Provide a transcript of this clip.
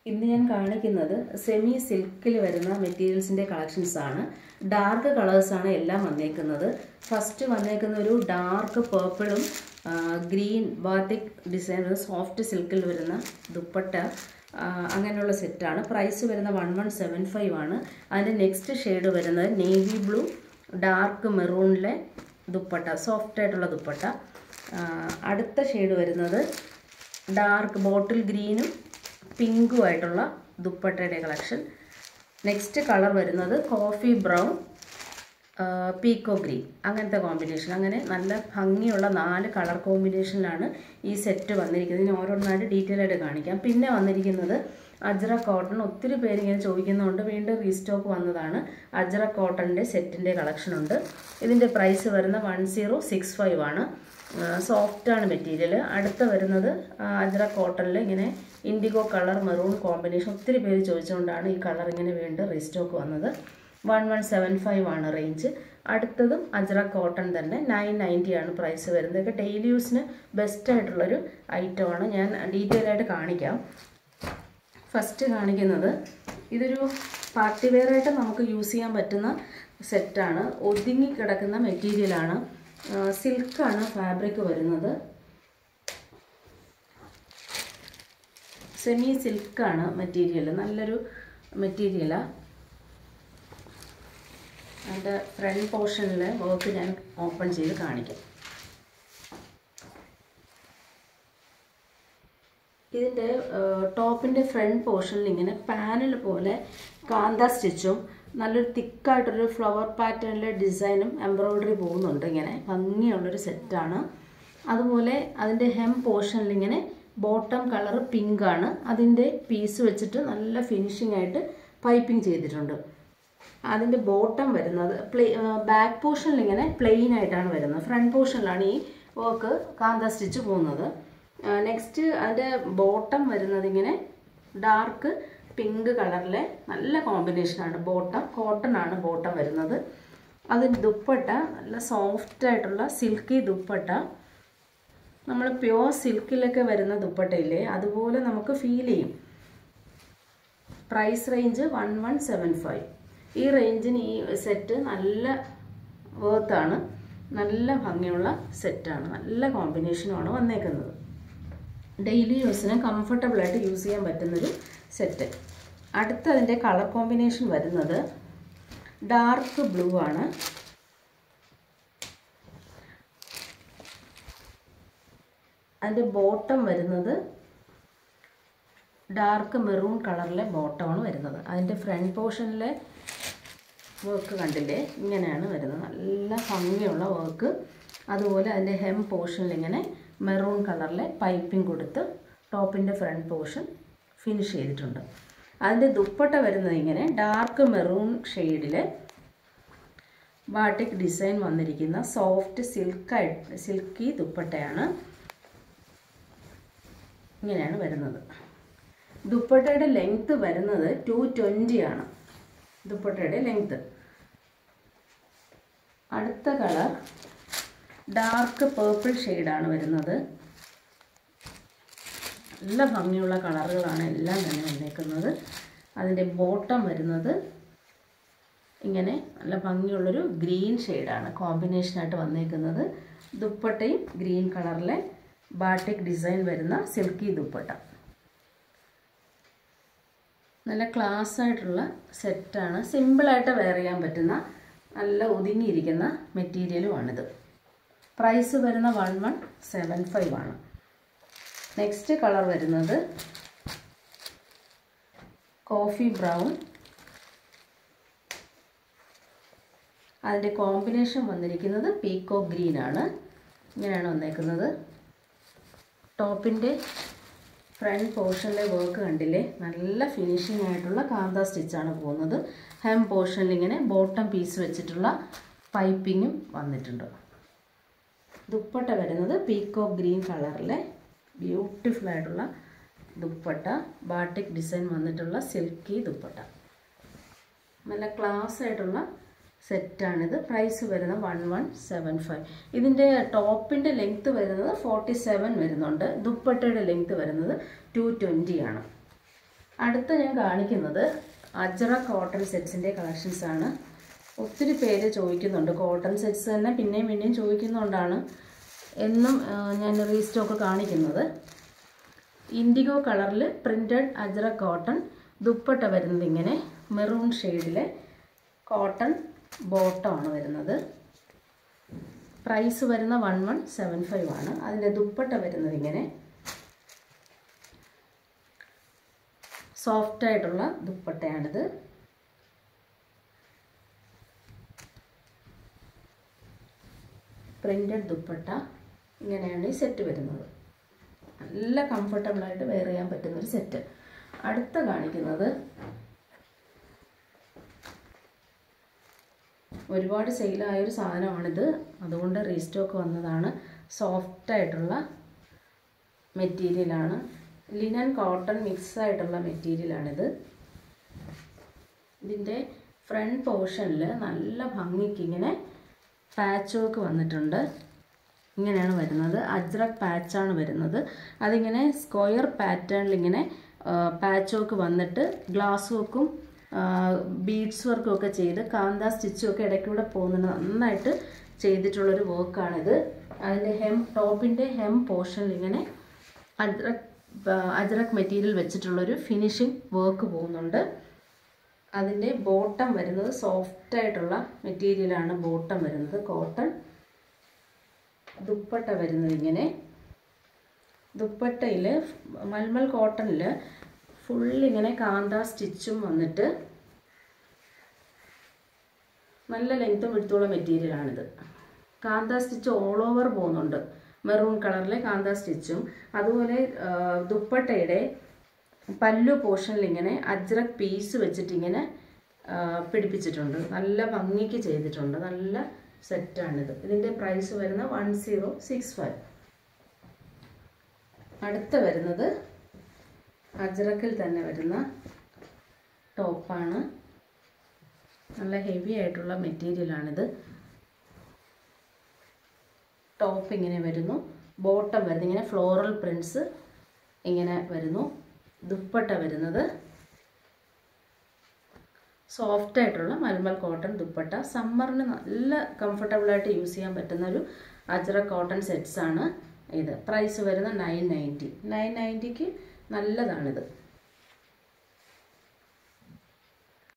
ഇന്ന് ഞാൻ കാണിക്കുന്നത് സെമി സിൽക്കിൽ വരുന്ന മെറ്റീരിയൽസിൻ്റെ കളക്ഷൻസ് ആണ് ഡാർക്ക് കളേഴ്സാണ് എല്ലാം വന്നേക്കുന്നത് ഫസ്റ്റ് വന്നേക്കുന്ന ഒരു ഡാർക്ക് പേർപ്പിളും ഗ്രീൻ ബാത്തിക് ഡിസൈൻ സോഫ്റ്റ് സിൽക്കിൽ വരുന്ന ദുപ്പട്ട ആ, അങ്ങനെയുള്ള സെറ്റാണ് പ്രൈസ് വരുന്ന വൺ വൺ സെവൻ ഫൈവ് ആണ് അതിൻ്റെ നെക്സ്റ്റ് ഷെയ്ഡ് വരുന്നത് നേവി ബ്ലൂ ഡാർക്ക് മെറൂണിലെ ദുപ്പട്ട സോഫ്റ്റ് ആയിട്ടുള്ള ദുപ്പട്ട ആ, അടുത്ത ഷെയ്ഡ് വരുന്നത് ഡാർക്ക് ബോട്ടിൽ ഗ്രീനും പിങ്കും ആയിട്ടുള്ള ദുപ്പട്ടയുടെ കളക്ഷൻ നെക്സ്റ്റ് കളർ വരുന്നത് കോഫി ബ്രൗൺ പീക്കോ ഗ്രീൻ അങ്ങനത്തെ കോമ്പിനേഷൻ അങ്ങനെ നല്ല ഭംഗിയുള്ള നാല് കളർ കോമ്പിനേഷനിലാണ് ഈ സെറ്റ് വന്നിരിക്കുന്നത് ഇനി ഓരോന്നായിട്ട് ഡീറ്റെയിൽ ആയിട്ട് കാണിക്കാം പിന്നെ വന്നിരിക്കുന്നത് അജ്ര കോട്ടൺ ഒത്തിരി പേര് ഇങ്ങനെ ചോദിക്കുന്നതുകൊണ്ട് വീണ്ടും റീസ്റ്റോക്ക് വന്നതാണ് അജ്ര കോട്ടണിൻ്റെ സെറ്റിൻ്റെ കളക്ഷൻ ഉണ്ട് ഇതിൻ്റെ പ്രൈസ് വരുന്ന വൺ സീറോ സിക്സ് ഫൈവ് ആണ് സോഫ്റ്റ് ആണ് മെറ്റീരിയൽ അടുത്ത വരുന്നത് ആ, അജ്ര കോട്ടണിൽ ഇങ്ങനെ ഇൻഡിഗോ കളർ മെറൂൺ കോമ്പിനേഷൻ ഒത്തിരി പേര് ചോദിച്ചുകൊണ്ടാണ് ഈ കളർ ഇങ്ങനെ വീണ്ടും റീസ്റ്റോക്ക് വന്നത് വൺ വൺ സെവൻ ഫൈവ് ആണ് റേഞ്ച് അടുത്തതും അജ്ര കോട്ടൺ തന്നെ നയൻ നയൻറ്റി ആണ് പ്രൈസ് വരുന്നത് ഇതൊക്കെ ഡെയിലി യൂസിന് ബെസ്റ്റ് ആയിട്ടുള്ളൊരു ഐറ്റമാണ് ഞാൻ ഡീറ്റെയിൽ ആയിട്ട് കാണിക്കാം ഫസ്റ്റ് കാണിക്കുന്നത് ഇതൊരു പാർട്ടി വെയർ ആയിട്ട് നമുക്ക് യൂസ് ചെയ്യാൻ പറ്റുന്ന സെറ്റാണ് ഒതുങ്ങി കിടക്കുന്ന മെറ്റീരിയലാണ് സിൽക്കാണ് ഫാബ്രിക് വരുന്നത് സെമി സിൽക്കാണ് മെറ്റീരിയൽ നല്ലൊരു മെറ്റീരിയലാണ് അതിൻ്റെ ഫ്രണ്ട് പോർഷനിൽ വർക്ക് ഞാൻ ഓപ്പൺ ചെയ്ത് കാണിക്കാം ഇതിൻ്റെ ടോപ്പിൻ്റെ ഫ്രണ്ട് പോർഷനിൽ ഇങ്ങനെ പാനൽ പോലെ കാന്ത സ്റ്റിച്ചും നല്ലൊരു തിക്കായിട്ടൊരു ഫ്ലവർ പാറ്റേണിലെ ഡിസൈനും എംബ്രോയ്ഡറി പോകുന്നുണ്ട് ഇങ്ങനെ ഭംഗിയുള്ളൊരു സെറ്റാണ് അതുപോലെ അതിൻ്റെ ഹെം പോർഷനിൽ ഇങ്ങനെ ബോട്ടം കളർ പിങ്ക് ആണ് അതിൻ്റെ പീസ് വെച്ചിട്ട് നല്ല ഫിനിഷിംഗ് ആയിട്ട് പൈപ്പിംഗ് ചെയ്തിട്ടുണ്ട് അതിൻ്റെ ബോട്ടം വരുന്നത് പ്ലേ ബാക്ക് പോർഷനിൽ ഇങ്ങനെ പ്ലെയിൻ ആയിട്ടാണ് വരുന്നത് ഫ്രണ്ട് പോർഷനിലാണ് ഈ വർക്ക് കാന്ത സ്റ്റിച്ച് പോകുന്നത് നെക്സ്റ്റ് അതിൻ്റെ ബോട്ടം വരുന്നത് ഇങ്ങനെ ഡാർക്ക് പിങ്ക് കളറിലെ നല്ല കോമ്പിനേഷനാണ് ബോട്ടം കോട്ടൺ ആണ് ബോട്ടം വരുന്നത് അതിന് ദുപ്പട്ട നല്ല സോഫ്റ്റ് ആയിട്ടുള്ള സിൽക്കി ദുപ്പട്ട നമ്മൾ പ്യോർ സിൽക്കിലൊക്കെ വരുന്ന ദുപ്പട്ടയില്ലേ അതുപോലെ നമുക്ക് ഫീൽ ചെയ്യും price range one one seven five ഈ റേഞ്ചിന് ഈ സെറ്റ് നല്ല വേർത്താണ് നല്ല ഭംഗിയുള്ള സെറ്റാണ് നല്ല കോമ്പിനേഷനുമാണ് വന്നേക്കുന്നത് ഡെയിലി യൂസിന് കംഫർട്ടബിളായിട്ട് യൂസ് ചെയ്യാൻ പറ്റുന്നൊരു സെറ്റ് അടുത്ത അതിൻ്റെ കളർ കോമ്പിനേഷൻ വരുന്നത് ഡാർക്ക് ബ്ലൂ ആണ് അതിൻ്റെ ബോട്ടം വരുന്നത് ഡാർക്ക് മെറൂൺ കളറിലെ ബോട്ടമാണ് വരുന്നത് അതിൻ്റെ ഫ്രണ്ട് പോർഷനിലെ വർക്ക് കണ്ടില്ലേ ഇങ്ങനെയാണ് വരുന്നത് നല്ല ഭംഗിയുള്ള വർക്ക് അതുപോലെ അതിൻ്റെ ഹെം പോർഷനിൽ ഇങ്ങനെ മെറൂൺ കളറിലെ പൈപ്പിംഗ് കൊടുത്ത് ടോപ്പിൻ്റെ ഫ്രണ്ട് പോർഷൻ ഫിനിഷ് ചെയ്തിട്ടുണ്ട് അതിൻ്റെ ദുപ്പട്ട വരുന്നത് ഇങ്ങനെ ഡാർക്ക് മെറൂൺ ഷെയ്ഡിൽ ബാട്ടിക് ഡിസൈൻ വന്നിരിക്കുന്ന സോഫ്റ്റ് സിൽക്കായി സിൽക്കി ദുപ്പട്ടയാണ് ഇങ്ങനെയാണ് വരുന്നത് ദുപ്പട്ടയുടെ ലെങ്ത്ത് വരുന്നത് ടു ട്വൻറ്റി ആണ് ദുപ്പട്ടയുടെ ലെങ്ത്ത് അടുത്ത കളർ ഡാർക്ക് പേർപ്പിൾ ഷെയ്ഡാണ് വരുന്നത് നല്ല ഭംഗിയുള്ള കളറുകളാണ് എല്ലാം തന്നെ വന്നേക്കുന്നത് അതിൻ്റെ ബോട്ടം വരുന്നത് ഇങ്ങനെ നല്ല ഭംഗിയുള്ളൊരു ഗ്രീൻ ഷെയ്ഡാണ് കോമ്പിനേഷനായിട്ട് വന്നേക്കുന്നത് ദുപ്പട്ടയും ഗ്രീൻ കളറിലെ ബാട്ടിക് ഡിസൈൻ വരുന്ന സിൽക്കി ദുപ്പട്ട നല്ല ക്ലാസ് ആയിട്ടുള്ള സെറ്റാണ് സിമ്പിളായിട്ട് വെയർ ചെയ്യാൻ പറ്റുന്ന നല്ല ഒതുങ്ങിയിരിക്കുന്ന മെറ്റീരിയലുമാണിത് പ്രൈസ് വരുന്ന വൺ വൺ സെവൻ ഫൈവ് ആണ് നെക്സ്റ്റ് കളർ വരുന്നത് കോഫി ബ്രൗൺ അതിൻ്റെ കോമ്പിനേഷൻ വന്നിരിക്കുന്നത് പീക്കോ ഗ്രീൻ ആണ് ഇങ്ങനെയാണ് വന്നേക്കുന്നത് ടോപ്പിൻ്റെ ഫ്രണ്ട് പോർഷനിലെ വർക്ക് കണ്ടില്ലേ നല്ല ഫിനിഷിംഗ് ആയിട്ടുള്ള കാന്ത സ്റ്റിച്ചാണ് പോകുന്നത് ഹെം പോർഷനിൽ ഇങ്ങനെ ബോട്ടം പീസ് വെച്ചിട്ടുള്ള പൈപ്പിങ്ങും വന്നിട്ടുണ്ട് ദുപ്പട്ട വരുന്നത് പീക്കോ ഗ്രീൻ കളറിലെ ബ്യൂട്ടിഫുൾ ആയിട്ടുള്ള ദുപ്പട്ട ബാട്ടിക് ഡിസൈൻ വന്നിട്ടുള്ള സിൽക്കി ദുപ്പട്ട നല്ല ക്ലാസ് ആയിട്ടുള്ള സെറ്റാണിത് പ്രൈസ് വരുന്നത് വൺ വൺ സെവൻ ഫൈവ് ഇതിൻ്റെ ടോപ്പിൻ്റെ ലെങ്ത്ത് വരുന്നത് ഫോർട്ടി സെവൻ വരുന്നുണ്ട് ദുപ്പട്ടയുടെ ലെങ്ത്ത് വരുന്നത് ടു ട്വൻറ്റി ആണ് അടുത്ത ഞാൻ കാണിക്കുന്നത് അജറ കോട്ടൺ സെറ്റ്സിൻ്റെ കളക്ഷൻസ് ആണ് ഒത്തിരി പേര് ചോദിക്കുന്നുണ്ട് കോട്ടൺ സെറ്റ്സ് തന്നെ പിന്നെയും പിന്നെയും ചോദിക്കുന്നതുകൊണ്ടാണ് എന്നും ആ, ഞാൻ റീസ്റ്റോക്ക് കാണിക്കുന്നത് ഇൻഡിഗോ കളറിൽ പ്രിൻറ്റഡ് അജറ കോട്ടൺ ദുപ്പട്ട വരുന്നത് ഇങ്ങനെ മെറൂൺ ഷെയ്ഡിലെ കോട്ടൺ ബോട്ടമാണ് വരുന്നത് പ്രൈസ് വരുന്ന വൺ വൺ സെവൻ ഫൈവ് ആണ് അതിൻ്റെ ദുപ്പട്ട വരുന്നത് ഇങ്ങനെ സോഫ്റ്റ് ആയിട്ടുള്ള ദുപ്പട്ടയാണിത് പ്രിൻറ്റഡ് ദുപ്പട്ട ഇങ്ങനെയാണ് ഈ സെറ്റ് വരുന്നത് നല്ല കംഫർട്ടബിളായിട്ട് വെയർ ചെയ്യാൻ പറ്റുന്ന ഒരു സെറ്റ് അടുത്ത കാണിക്കുന്നത് ഒരുപാട് സെയിലായ ഒരു സാധനമാണിത് അതുകൊണ്ട് റീസ്റ്റോക്ക് വന്നതാണ് സോഫ്റ്റ് ആയിട്ടുള്ള മെറ്റീരിയലാണ് ലിനൻ കോട്ടൺ മിക്സ് ആയിട്ടുള്ള മെറ്റീരിയലാണിത് ഇതിൻ്റെ ഫ്രണ്ട് പോർഷനിൽ നല്ല ഭംഗിക്ക് ഇങ്ങനെ പാച്ച് വർക്ക് വന്നിട്ടുണ്ട് ഇങ്ങനെയാണ് വരുന്നത് അജ്രക് പാച്ചാണ് വരുന്നത് അതിങ്ങനെ സ്ക്വയർ പാറ്റേണിൽ ഇങ്ങനെ പാച്ച് വർക്ക് വന്നിട്ട് ഗ്ലാസ് വർക്കും ബീഡ്സ് വർക്കും ഒക്കെ ചെയ്ത് കാന്ത സ്റ്റിച്ചും ഒക്കെ ഇടയ്ക്കൂടെ പോകുന്നുണ്ട് നന്നായിട്ട് ചെയ്തിട്ടുള്ളൊരു വർക്കാണിത് അതിൻ്റെ ഹെം ടോപ്പിൻ്റെ ഹെം പോർഷനിൽ ഇങ്ങനെ അജ്രക് അജ്രക് മെറ്റീരിയൽ വെച്ചിട്ടുള്ളൊരു ഫിനിഷിങ് വർക്ക് പോകുന്നുണ്ട് അതിൻ്റെ ബോട്ടം വരുന്നത് സോഫ്റ്റ് ആയിട്ടുള്ള മെറ്റീരിയലാണ് ബോട്ടം വരുന്നത് കോട്ടൺ ദുപ്പട്ട വരുന്നത് ഇങ്ങനെ ദുപ്പട്ടയിൽ മൽമൽ കോട്ടണിൽ ഫുൾ ഇങ്ങനെ കാന്ത സ്റ്റിച്ചും വന്നിട്ട് നല്ല ലെങ്ത്തും വിടുത്തുള്ള മെറ്റീരിയലാണിത് കാന്ത സ്റ്റിച്ച് ഓൾ ഓവർ പോകുന്നുണ്ട് മെറൂൺ കളറിലെ കാന്ത സ്റ്റിച്ചും അതുപോലെ ആ, ദുപ്പട്ടയുടെ പല്ലു പോർഷനിൽ ഇങ്ങനെ അജ്രക് പീസ് വെച്ചിട്ട് ഇങ്ങനെ ആ, പിടിപ്പിച്ചിട്ടുണ്ട് നല്ല ഭംഗിക്ക് ചെയ്തിട്ടുണ്ട് നല്ല സെറ്റാണിത് ഇതിൻ്റെ പ്രൈസ് വരുന്ന വൺ സീറോ സിക്സ് ഫൈവ് അടുത്ത വരുന്നത് അജ്രക്കിൽ തന്നെ വരുന്ന ടോപ്പാണ് നല്ല ഹെവി ആയിട്ടുള്ള മെറ്റീരിയലാണിത് ടോപ്പ് ഇങ്ങനെ വരുന്നു ബോട്ടം വരുന്നു ഇങ്ങനെ ഫ്ലോറൽ പ്രിൻറ്റ്സ് ഇങ്ങനെ വരുന്നു ദുപ്പട്ട വരുന്നത് സോഫ്റ്റ് ആയിട്ടുള്ള മൽമൽ കോട്ടൺ ദുപ്പട്ട സമ്മറിന് നല്ല കംഫർട്ടബിളായിട്ട് യൂസ് ചെയ്യാൻ പറ്റുന്ന ഒരു അജ്ര കോട്ടൺ സെറ്റ്സ് ആണ് ഇത് പ്രൈസ് വരുന്ന നയൻ നയൻറ്റി നയൻ നയൻറ്റിക്ക് നല്ലതാണിത്